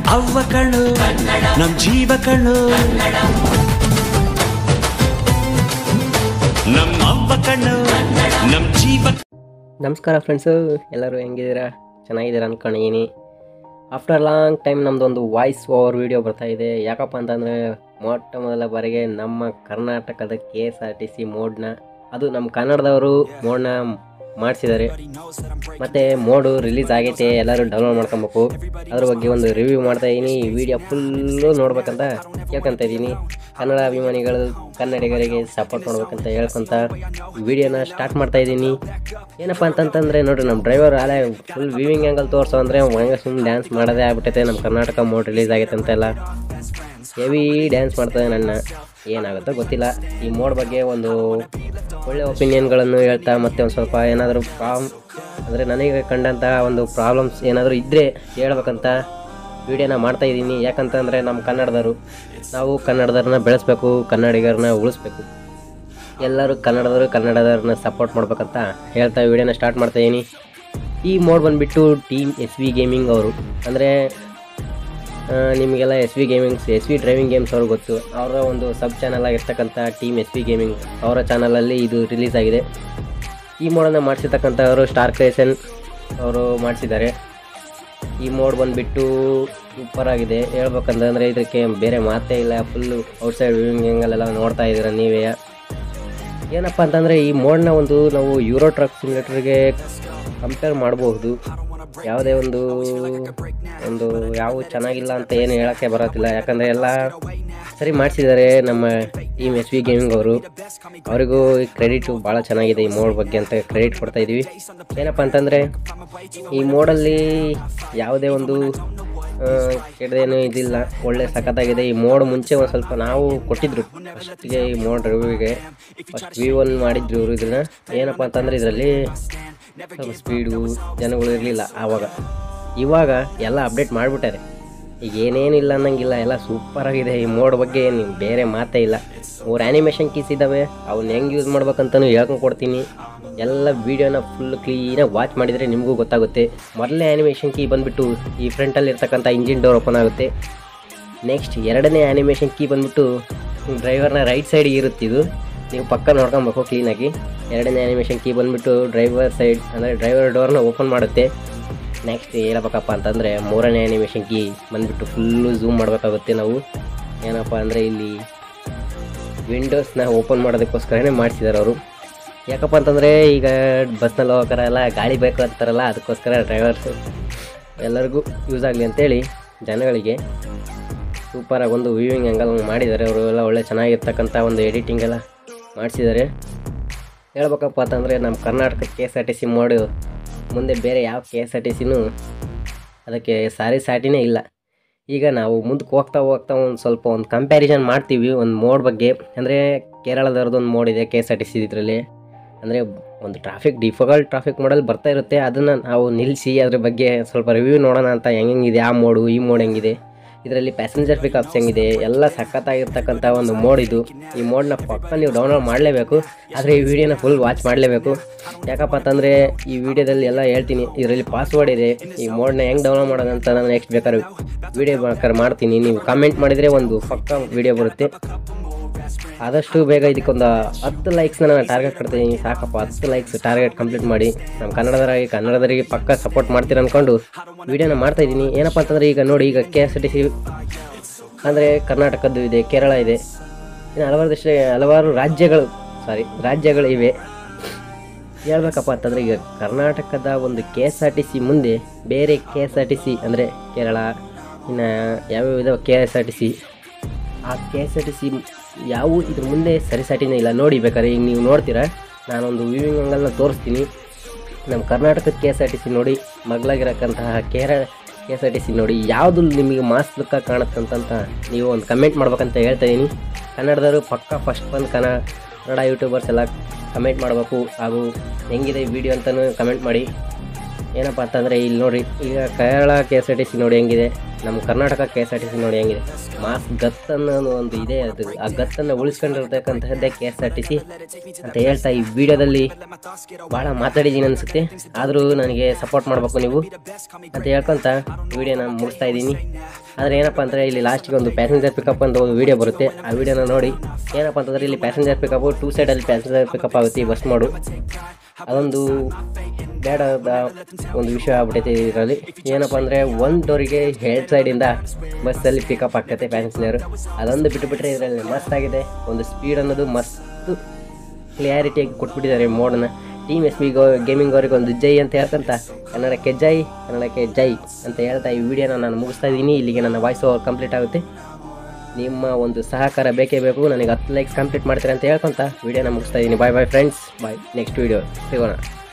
ಅವ್ವ ಕಣ್ಣು ನಮ್ ಜೀವ ಕಣ್ಣು ನಮ್ ಅವ್ವ ಕಣ್ಣು ನಮ್ ಜೀವ ನಮಸ್ಕಾರ ಫ್ರೆಂಡ್ಸು ಎಲ್ಲರೂ ಹೆಂಗಿದ್ದೀರಾ ಚೆನ್ನಾಗಿದ್ದೀರಾ ಅನ್ಕೊಂಡಿದ್ದೀನಿ ಆಫ್ಟರ್ ಲಾಂಗ್ ಟೈಮ್ ನಮ್ಮದು ಒಂದು ವಾಯ್ಸ್ ಓವರ್ ವಿಡಿಯೋ ಬರ್ತಾ ಇದೆ ಯಾಕಪ್ಪ ಅಂತಂದರೆ ಮೊಟ್ಟ ಮೊದಲ ಬಾರಿಗೆ ನಮ್ಮ ಕರ್ನಾಟಕದ K S R T C ಮೋಡ್ನ ಅದು ನಮ್ಮ ಕನ್ನಡದವರು ಮೋಡ್ನ ಮಾಡಿಸಿದ್ದಾರೆ ಮತ್ತು ಮೋಡು ರಿಲೀಸ್ ಆಗೈತೆ ಎಲ್ಲರೂ ಡೌನ್ಲೋಡ್ ಮಾಡ್ಕೊಬೇಕು ಅದ್ರ ಬಗ್ಗೆ ಒಂದು ರಿವ್ಯೂ ಮಾಡ್ತಾ ಇದ್ದೀನಿ ಈ ವಿಡಿಯೋ ಫುಲ್ಲು ನೋಡ್ಬೇಕಂತ ಕೇಳ್ಕೊತ ಇದ್ದೀನಿ ಕನ್ನಡ ಅಭಿಮಾನಿಗಳು ಕನ್ನಡಿಗರಿಗೆ ಸಪೋರ್ಟ್ ಮಾಡ್ಬೇಕಂತ ಹೇಳ್ಕೊಂತ ವಿಡಿಯೋನ ಸ್ಟಾರ್ಟ್ ಮಾಡ್ತಾ ಇದ್ದೀನಿ ಏನಪ್ಪ ಅಂತಂತಂದರೆ ನೋಡ್ರಿ ನಮ್ಮ ಡ್ರೈವರ್ ಅಲ್ಲೇ ಫುಲ್ ವಿವಿಂಗ್ ಆ್ಯಂಗಲ್ ತೋರಿಸೋ ಅಂದರೆ ಹಂಗೆ ಸುಮ್ಮನೆ ಡ್ಯಾನ್ಸ್ ಮಾಡೋದೇ ಆಗ್ಬಿಟ್ಟೈತೆ ನಮ್ಮ ಕರ್ನಾಟಕ ಮೋಡ್ ರಿಲೀಸ್ ಆಗೈತೆ ಅಂತೆಲ್ಲ ಹೆವಿ ಡ್ಯಾನ್ಸ್ ಮಾಡ್ತದೆ ನನ್ನ ಏನಾಗುತ್ತೋ ಗೊತ್ತಿಲ್ಲ ಈ ಮೋಡ್ ಬಗ್ಗೆ ಒಂದು ಒಳ್ಳೆ ಒಪಿನಿಯನ್ಗಳನ್ನು ಹೇಳ್ತಾ ಮತ್ತೆ ಒಂದು ಸ್ವಲ್ಪ ಏನಾದರೂ ಪ್ರಾಬ್ಲಮ್ ಅಂದರೆ ನನಗೆ ಕಂಡಂತಹ ಒಂದು ಪ್ರಾಬ್ಲಮ್ಸ್ ಏನಾದರೂ ಇದ್ದರೆ ಹೇಳ್ಬೇಕಂತ ವಿಡಿಯೋನ ಮಾಡ್ತಾ ಇದ್ದೀನಿ ಯಾಕಂತಂದರೆ ನಮ್ಮ ಕನ್ನಡದವರು ನಾವು ಕನ್ನಡದವ್ರನ್ನ ಬೆಳೆಸ್ಬೇಕು ಕನ್ನಡಿಗರನ್ನ ಉಳಿಸ್ಬೇಕು ಎಲ್ಲರೂ ಕನ್ನಡದವರು ಕನ್ನಡದವ್ರನ್ನ ಸಪೋರ್ಟ್ ಮಾಡ್ಬೇಕಂತ ಹೇಳ್ತಾ ವಿಡಿಯೋನ ಸ್ಟಾರ್ಟ್ ಮಾಡ್ತಾ ಇದ್ದೀನಿ ಈ ಮೋಡ್ ಬಂದುಬಿಟ್ಟು ಟೀಮ್ ಎಸ್ ವಿ ಗೇಮಿಂಗ್ ಅವರು ಅಂದರೆ ನಿಮಗೆಲ್ಲ S V gamings S V driving games ಅವ್ರಿಗೆ ಗೊತ್ತು ಅವರ ಒಂದು ಸಬ್ ಚಾನಲ್ ಆಗಿರ್ತಕ್ಕಂಥ ಟೀಮ್ ಎಸ್ ವಿ ಗೇಮಿಂಗ್ ಅವರ ಚಾನಲಲ್ಲಿ ಇದು ರಿಲೀಸ್ ಆಗಿದೆ ಈ ಮೋಡನ್ನು ಮಾಡಿಸಿರ್ತಕ್ಕಂಥವರು ಸ್ಟಾರ್ ಕ್ರೇಸನ್ ಅವರು ಮಾಡಿಸಿದ್ದಾರೆ ಈ ಮೋಡ್ ಬಂದುಬಿಟ್ಟು ಸೂಪರ್ ಆಗಿದೆ ಹೇಳ್ಬೇಕಂತಂದರೆ ಇದಕ್ಕೆ ಬೇರೆ ಮಾತೇ ಇಲ್ಲ ಫುಲ್ಲು ಔಟ್ಸೈಡ್ ವ್ಯೂವಿಂಗಲ್ಲೆಲ್ಲ ನೋಡ್ತಾ ಇದ್ದೀರ ನೀವೇ ಏನಪ್ಪ ಅಂತಂದರೆ ಈ ಮೋಡ್ನ ಒಂದು ನಾವು ಯೂರೋ ಟ್ರಕ್ ಸಿಮ್ಯುಲೇಟರ್ಗೆ ಕಂಪೇರ್ ಮಾಡಬಹುದು ಯಾವುದೇ ಒಂದು ಒಂದು ಯಾವ ಚೆನ್ನಾಗಿಲ್ಲ ಅಂತ ಏನು ಹೇಳೋಕ್ಕೆ ಬರೋದಿಲ್ಲ ಯಾಕಂದರೆ ಎಲ್ಲ ಸರಿ ಮಾಡಿಸಿದ್ದಾರೆ ನಮ್ಮ ಟೀಮ್ ಎಸ್ ವಿ ಗೇಮಿಂಗ್ ಅವರು ಅವರಿಗೂ ಕ್ರೆಡಿಟು ಭಾಳ ಚೆನ್ನಾಗಿದೆ ಈ ಮೋಡ್ ಬಗ್ಗೆ ಅಂತ ಕ್ರೆಡಿಟ್ ಕೊಡ್ತಾ ಇದ್ದೀವಿ ಏನಪ್ಪ ಅಂತಂದರೆ ಈ ಮೋಡಲ್ಲಿ ಯಾವುದೇ ಒಂದು ಕೆಡದೇನು ಇದಿಲ್ಲ ಒಳ್ಳೆ ಸಖತ್ತಾಗಿದೆ ಈ ಮೋಡ್ ಮುಂಚೆ ಒಂದು ಸ್ವಲ್ಪ ನಾವು ಕೊಟ್ಟಿದ್ರು ಫಸ್ಟಿಗೆ ಈ ಮೋಡ್ ರಿವ್ಯೂಗೆ ಫಸ್ಟ್ ವಿ ಒನ್ ಮಾಡಿದ್ರು ಇವರು ಇದನ್ನ ಏನಪ್ಪ ಅಂತಂದರೆ ಇದರಲ್ಲಿ ಸ್ವಲ್ಪ ಸ್ಪೀಡು ಜನಗಳು ಇರಲಿಲ್ಲ ಆವಾಗ ಇವಾಗ ಎಲ್ಲ ಅಪ್ಡೇಟ್ ಮಾಡಿಬಿಟ್ಟಾರೆ ಈಗ ಏನೇನಿಲ್ಲ ಅನ್ನಂಗಿಲ್ಲ ಎಲ್ಲ ಸೂಪರ್ ಆಗಿದೆ ಈ ಮೋಡ್ ಬಗ್ಗೆ ಏನು ಬೇರೆ ಮಾತೇ ಇಲ್ಲ ಮೂರು ಆ್ಯನಿಮೇಷನ್ ಕೀಸ್ ಇದ್ದಾವೆ ಅವನ್ನ ಹೆಂಗೆ ಯೂಸ್ ಮಾಡ್ಬೇಕಂತಲೂ ಹೇಳ್ಕೊಂಡು ಕೊಡ್ತೀನಿ ಎಲ್ಲ ವೀಡಿಯೋನ ಫುಲ್ ಕ್ಲೀನಾಗಿ ವಾಚ್ ಮಾಡಿದರೆ ನಿಮಗೂ ಗೊತ್ತಾಗುತ್ತೆ ಮೊದಲನೇ ಆ್ಯನಿಮೇಷನ್ ಕೀ ಬಂದುಬಿಟ್ಟು ಈ ಫ್ರಂಟಲ್ಲಿ ಇರ್ತಕ್ಕಂಥ ಇಂಜಿನ್ ಡೋರ್ ಓಪನ್ ಆಗುತ್ತೆ ನೆಕ್ಸ್ಟ್ ಎರಡನೇ ಆ್ಯನಿಮೇಷನ್ ಕೀ ಬಂದುಬಿಟ್ಟು ಡ್ರೈವರ್ನ ರೈಟ್ ಸೈಡಿಗೆ ಇರುತ್ತಿದ್ದು ನೀವು ಪಕ್ಕ ನೋಡ್ಕೊಬೇಕು ಕ್ಲೀನಾಗಿ ಎರಡನೇ ಆ್ಯನಿಮೇಷನ್ ಕೀ ಬಂದುಬಿಟ್ಟು ಡ್ರೈವರ್ ಸೈಡ್ ಅಂದರೆ ಡ್ರೈವರ್ ಡೋರ್ನ ಓಪನ್ ಮಾಡುತ್ತೆ ನೆಕ್ಸ್ಟ್ ಹೇಳ್ಬೇಕಪ್ಪ ಅಂತಂದರೆ ಮೂರನೇ ಆ್ಯನಿಮೇಷನ್ ಕೀ ಬಂದುಬಿಟ್ಟು ಫುಲ್ಲು ಝೂಮ್ ಮಾಡಬೇಕಾಗುತ್ತೆ ನಾವು ಏನಪ್ಪ ಅಂದರೆ ಇಲ್ಲಿ ವಿಂಡೋಸ್ನ ಓಪನ್ ಮಾಡೋದಕ್ಕೋಸ್ಕರನೇ ಮಾಡಿಸಿದ್ದಾರೆ ಅವರು ಯಾಕಪ್ಪ ಅಂತಂದರೆ ಈಗ ಬಸ್ನಲ್ಲಿ ಹೋಗೋಕ್ಕಾರ ಎಲ್ಲ ಗಾಳಿ ಬೇಕು ಅಂತಾರಲ್ಲ ಅದಕ್ಕೋಸ್ಕರ ಡ್ರೈವರ್ಸು ಎಲ್ಲರಿಗೂ ಯೂಸ್ ಆಗಲಿ ಅಂತೇಳಿ ಜನಗಳಿಗೆ ಸೂಪರಾಗಿ ಒಂದು ವ್ಯೂವಿಂಗ್ ಆ್ಯಂಗಲ್ ಮಾಡಿದ್ದಾರೆ ಅವರು ಎಲ್ಲ ಒಳ್ಳೆ ಚೆನ್ನಾಗಿರ್ತಕ್ಕಂಥ ಒಂದು ಎಡಿಟಿಂಗ್ ಎಲ್ಲ ಮಾಡಿಸಿದ್ದಾರೆ ಹೇಳ್ಬೇಕಪ್ಪ ಅಂತಂದರೆ ನಮ್ಮ Karnataka K S R T C mod ಮುಂದೆ ಬೇರೆ ಯಾವ ಕೆ ಎಸ್ ಆರ್ ಟಿ ಸಿನೂ ಅದಕ್ಕೆ ಸಾರಿ ಸಾಟಿನೇ ಇಲ್ಲ ಈಗ ನಾವು ಮುಂದಕ್ಕೆ ಹೋಗ್ತಾ ಹೋಗ್ತಾ ಒಂದು ಸ್ವಲ್ಪ ಒಂದು ಕಂಪ್ಯಾರಿಸನ್ ಮಾಡ್ತೀವಿ ಒಂದು ಮೋಡ್ ಬಗ್ಗೆ ಅಂದರೆ ಕೇರಳದವ್ರದ್ದು ಒಂದು ಮೋಡ್ ಇದೆ K S R T C ಇದರಲ್ಲಿ ಅಂದರೆ ಒಂದು ಟ್ರಾಫಿಕ್ ಡಿಫಿಕಲ್ಟ್ ಟ್ರಾಫಿಕ್ ಮೋಡಲ್ಲಿ ಬರ್ತಾ ಇರುತ್ತೆ ಅದನ್ನು ನಾವು ನಿಲ್ಲಿಸಿ ಅದ್ರ ಬಗ್ಗೆ ಸ್ವಲ್ಪ ರಿವ್ಯೂ ನೋಡೋಣ ಅಂತ ಹೆಂಗಿದೆ ಆ ಮೋಡು ಈ ಮೋಡ್ ಹೆಂಗಿದೆ ಇದರಲ್ಲಿ ಪ್ಯಾಸೆಂಜರ್ ಪಿಕಪ್ಸ್ ಹೆಂಗಿದೆ ಎಲ್ಲ ಸಖತ್ತಾಗಿರ್ತಕ್ಕಂಥ ಒಂದು ಮೋಡ್ ಇದು ಈ ಮೋಡ್ನ ಪಕ್ಕ ನೀವು ಡೌನ್ಲೋಡ್ ಮಾಡಲೇಬೇಕು ಆದರೆ ಈ ವಿಡಿಯೋನ ಫುಲ್ ವಾಚ್ ಮಾಡಲೇಬೇಕು ಯಾಕಪ್ಪ ಅಂತಂದರೆ ಈ ವಿಡಿಯೋದಲ್ಲಿ ಎಲ್ಲ ಹೇಳ್ತೀನಿ ಇದರಲ್ಲಿ ಪಾಸ್ವರ್ಡ್ ಇದೆ ಈ ಮೋಡ್ನ ಹೆಂಗೆ ಡೌನ್ಲೋಡ್ ಮಾಡೋದು ಅಂತ ನಾನು ನೆಕ್ಸ್ಟ್ ಬೇಕಾದ್ರೆ ವಿಡಿಯೋ ಬೇಕಾದ್ರೆ ಮಾಡ್ತೀನಿ ನೀವು ಕಾಮೆಂಟ್ ಮಾಡಿದರೆ ಒಂದು ಪಕ್ಕ ವಿಡಿಯೋ ಬರುತ್ತೆ ಆದಷ್ಟು ಬೇಗ ಇದಕ್ಕೊಂದು ಹತ್ತು ಲೈಕ್ಸ್ನ ನಾನು ಟಾರ್ಗೆಟ್ ಕೊಡ್ತೀನಿ ಸಾಕಪ್ಪ ಹತ್ತು ಲೈಕ್ಸ್ ಟಾರ್ಗೆಟ್ ಕಂಪ್ಲೀಟ್ ಮಾಡಿ ನಮ್ಮ ಕನ್ನಡದವರಾಗಿ ಕನ್ನಡದವರಿಗೆ ಪಕ್ಕ ಸಪೋರ್ಟ್ ಮಾಡ್ತೀರ ಅಂದ್ಕೊಂಡು ವೀಡಿಯೋನ ಮಾಡ್ತಾ ಇದ್ದೀನಿ ಏನಪ್ಪ ಅಂತಂದರೆ ಈಗ ನೋಡಿ ಈಗ K S R T C ಅಂದರೆ ಕರ್ನಾಟಕದ್ದು ಇದೆ ಕೇರಳ ಇದೆ ಇನ್ನು ಹಲವಾರು ದೇಶ ಹಲವಾರು ರಾಜ್ಯಗಳು ಸಾರಿ ರಾಜ್ಯಗಳು ಇವೆ ಹೇಳ್ಬೇಕಪ್ಪ ಅಂತಂದರೆ ಈಗ ಕರ್ನಾಟಕದ ಒಂದು K S R T C ಮುಂದೆ ಬೇರೆ K S R T C ಅಂದರೆ ಕೇರಳ ಇನ್ನು ಯಾವ್ಯಾವ ಇದಾವೆ K S R T C ಆ K S R T C ಯಾವ ಇದ್ರ ಮುಂದೆ ಸರಿಸಾಟಿನೇ ಇಲ್ಲ ನೋಡಿ ಬೇಕಾದ್ರೆ ಈಗ ನೀವು ನೋಡ್ತೀರಾ ನಾನೊಂದು ವ್ಯೂವಿಂಗ್ ಅಂಗಲ್ನ ತೋರಿಸ್ತೀನಿ ನಮ್ಮ ಕರ್ನಾಟಕದ K S R T C ನೋಡಿ ಮಗಳಾಗಿರಕ್ಕಂತಹ Kerala K S R T C ನೋಡಿ ಯಾವುದು ನಿಮಗೆ ಮಾಸ್ ಲುಕ್ಕ ಕಾಣುತ್ತಂತ ನೀವು ಒಂದು ಕಮೆಂಟ್ ಮಾಡ್ಬೇಕಂತ ಹೇಳ್ತಾ ಇದ್ದೀನಿ ಕನ್ನಡದವರು ಪಕ್ಕ ಫಸ್ಟ್ ಬಂದು ಕನ್ನಡ ಕನ್ನಡ ಯೂಟ್ಯೂಬರ್ಸ್ ಎಲ್ಲ ಕಮೆಂಟ್ ಮಾಡಬೇಕು ಹಾಗೂ ಹೆಂಗಿದೆ ವಿಡಿಯೋ ಅಂತಲೂ ಕಮೆಂಟ್ ಮಾಡಿ ಏನಪ್ಪ ಅಂತಂದರೆ ಇಲ್ಲಿ ನೋಡಿ ಈಗ Kerala K S R T C ನೋಡಿ ಹೆಂಗಿದೆ ನಮ್ಮ Karnataka K S R T C ನೋಡಿ ಹೆಂಗಿದೆ ಮಾಸ್ ಗತ್ ಅನ್ನೋ ಒಂದು ಇದೆ ಅದು ಆ ಗತ್ತನ್ನು ಉಳಿಸ್ಕೊಂಡಿರ್ತಕ್ಕಂತಹದ್ದೇ K S R T C ಅಂತ ಹೇಳ್ತಾ ಈ ವಿಡಿಯೋದಲ್ಲಿ ಭಾಳ ಮಾತಾಡಿದ್ದೀನಿ ಅನಿಸುತ್ತೆ ಆದರೂ ನನಗೆ ಸಪೋರ್ಟ್ ಮಾಡಬೇಕು ನೀವು ಅಂತ ಹೇಳ್ಕೊಂತ ವಿಡಿಯೋನ ಮುಗಿಸ್ತಾ ಇದ್ದೀನಿ ಆದರೆ ಏನಪ್ಪ ಅಂದರೆ ಇಲ್ಲಿ ಲಾಸ್ಟಿಗೆ ಒಂದು ಪ್ಯಾಸೆಂಜರ್ ಪಿಕಪ್ ಅಂತ ಒಂದು ವಿಡಿಯೋ ಬರುತ್ತೆ ಆ ವಿಡಿಯೋನ ನೋಡಿ ಏನಪ್ಪ ಅಂತಂದರೆ ಇಲ್ಲಿ ಪ್ಯಾಸೆಂಜರ್ ಪಿಕಪ್ಪು ಟೂ ಸೈಡಲ್ಲಿ ಪ್ಯಾಸೆಂಜರ್ ಪಿಕಪ್ ಆಗುತ್ತೆ ಈ ಬಸ್ ಮಾಡು ಅದೊಂದು ಬೇಡದ ಒಂದು ವಿಷಯ ಆಗ್ಬಿಟ್ಟೈತೆ ಇದರಲ್ಲಿ ಏನಪ್ಪ ಅಂದರೆ ಒಂದು ಡೋರಿಗೆ ಎರಡು ಸೈಡಿಂದ ಬಸ್ಸಲ್ಲಿ ಪಿಕಪ್ ಆಗ್ತೈತೆ ಪ್ಯಾಸೆಂಜರು ಅದೊಂದು ಬಿಟ್ಟುಬಿಟ್ರೆ ಇದರಲ್ಲಿ ಮಸ್ತ್ ಆಗಿದೆ ಒಂದು ಸ್ಪೀಡ್ ಅನ್ನೋದು ಮಸ್ತ್ ಕ್ಲಿಯಾರಿಟಿಯಾಗಿ ಕೊಟ್ಬಿಟ್ಟಿದ್ದಾರೆ ಮೋಡನ್ನ team S B go gaming ಅವ್ರಿಗೆ ಒಂದು ಜೈ ಅಂತ ಹೇಳ್ತಂತ ಕನ್ನಡಕ್ಕೆ ಜೈ ಕನ್ನಡಕ್ಕೆ ಜೈ ಅಂತ ಹೇಳ್ತಾ ಈ ವಿಡಿಯೋನ ನಾನು ಮುಗಿಸ್ತಾ ಇದ್ದೀನಿ ಇಲ್ಲಿಗೆ ನನ್ನ ವಾಯ್ಸ್ ಓವರ್ ಕಂಪ್ಲೀಟ್ ಆಗುತ್ತೆ ನಿಮ್ಮ ಒಂದು ಸಹಕಾರ ಬೇಕೇ ಬೇಕು ನನಗೆ ಹತ್ತು ಲೈಕ್ಸ್ ಕಂಪ್ಲೀಟ್ ಮಾಡ್ತೀರಾ ಅಂತ ಹೇಳ್ಕೊಂತ ವಿಡಿಯೋನ ಮುಗಿಸ್ತಾ ಇದ್ದೀನಿ bye bye friends bye next video ಸಿಗೋಣ